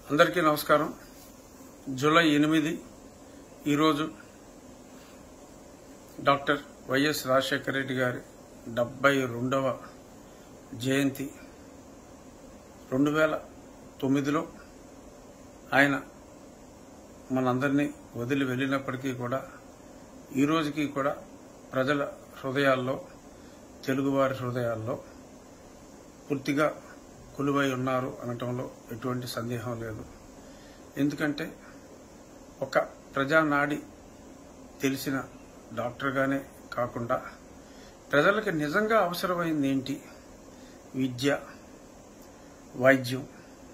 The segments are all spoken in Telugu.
అందరికీ నమస్కారం జూలై ఎనిమిది ఈరోజు డాక్టర్ వైఎస్ రాజశేఖర రెడ్డి గారి డెబ్బై రెండవ జయంతి రెండు వేల తొమ్మిదిలో ఆయన మనందరినీ వదిలి వెళ్ళినప్పటికీ కూడా ఈ రోజుకి కూడా ప్రజల హృదయాల్లో తెలుగువారి హృదయాల్లో పూర్తిగా కొలువై ఉన్నారు అనటంలో ఎటువంటి సందేహం లేదు ఎందుకంటే ఒక ప్రజానాడి తెలిసిన డాక్టర్గానే కాకుండా ప్రజలకు నిజంగా అవసరమైంది ఏంటి విద్య వైద్యం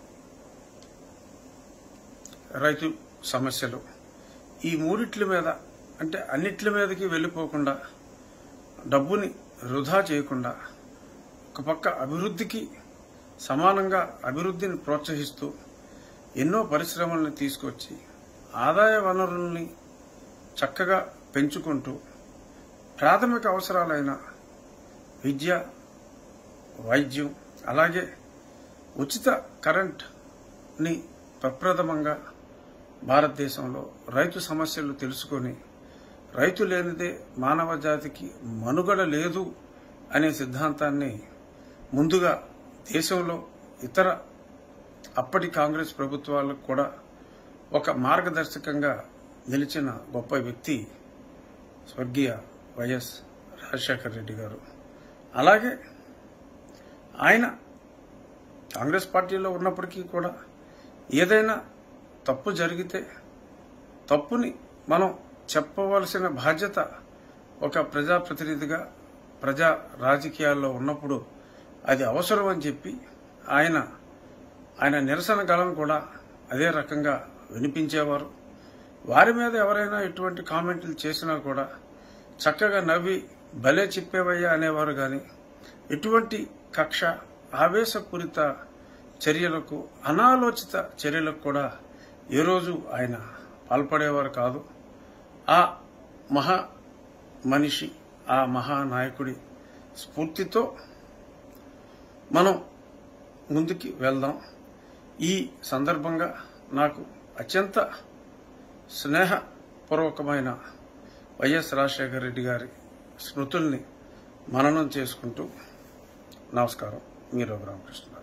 రైతు సమస్యలు ఈ మూడిట్ల మీద అంటే అన్నిట్ల మీదకి వెళ్ళిపోకుండా డబ్బుని వృధా చేయకుండా ఒక పక్క అభివృద్ధికి సమానంగా అభివృద్ధిని ప్రోత్సహిస్తూ ఎన్నో పరిశ్రమలను తీసుకొచ్చి ఆదాయ వనరుల్ని చక్కగా పెంచుకుంటూ ప్రాథమిక అవసరాలైన విద్య వైద్యం అలాగే ఉచిత కరెంట్ని ప్రప్రథమంగా భారతదేశంలో రైతు సమస్యలు తెలుసుకొని రైతు లేనిదే మానవ జాతికి మనుగడ లేదు అనే సిద్ధాంతాన్ని ముందుగా దేశంలో ఇతర అప్పటి కాంగ్రెస్ ప్రభుత్వాలకు కూడా ఒక మార్గదర్శకంగా నిలిచిన గొప్ప వ్యక్తి స్వర్గీయ వైఎస్ రాజశేఖర రెడ్డి గారు అలాగే ఆయన కాంగ్రెస్ పార్టీలో ఉన్నప్పటికీ కూడా ఏదైనా తప్పు జరిగితే తప్పుని మనం చెప్పవలసిన బాధ్యత ఒక ప్రజాప్రతినిధిగా ప్రజా రాజకీయాల్లో ఉన్నప్పుడు అది అవసరం అని చెప్పి ఆయన ఆయన నిరసన గళం కూడా అదే రకంగా వినిపించేవారు వారి మీద ఎవరైనా ఎటువంటి కామెంట్లు చేసినా కూడా చక్కగా నవ్వి భలే చెప్పేవయ్యా అనేవారు కానీ ఎటువంటి కక్ష ఆవేశపూరిత చర్యలకు అనాలోచిత చర్యలకు కూడా ఏ రోజు ఆయన పాల్పడేవారు కాదు ఆ మహా మనిషి ఆ మహానాయకుడి స్ఫూర్తితో మనం ముందుకి వెళ్దాం ఈ సందర్భంగా నాకు అత్యంత స్నేహపూర్వకమైన వైఎస్ రాజశేఖర రెడ్డి గారి స్మృతుల్ని మననం చేసుకుంటూ నమస్కారం మీరు రామకృష్ణ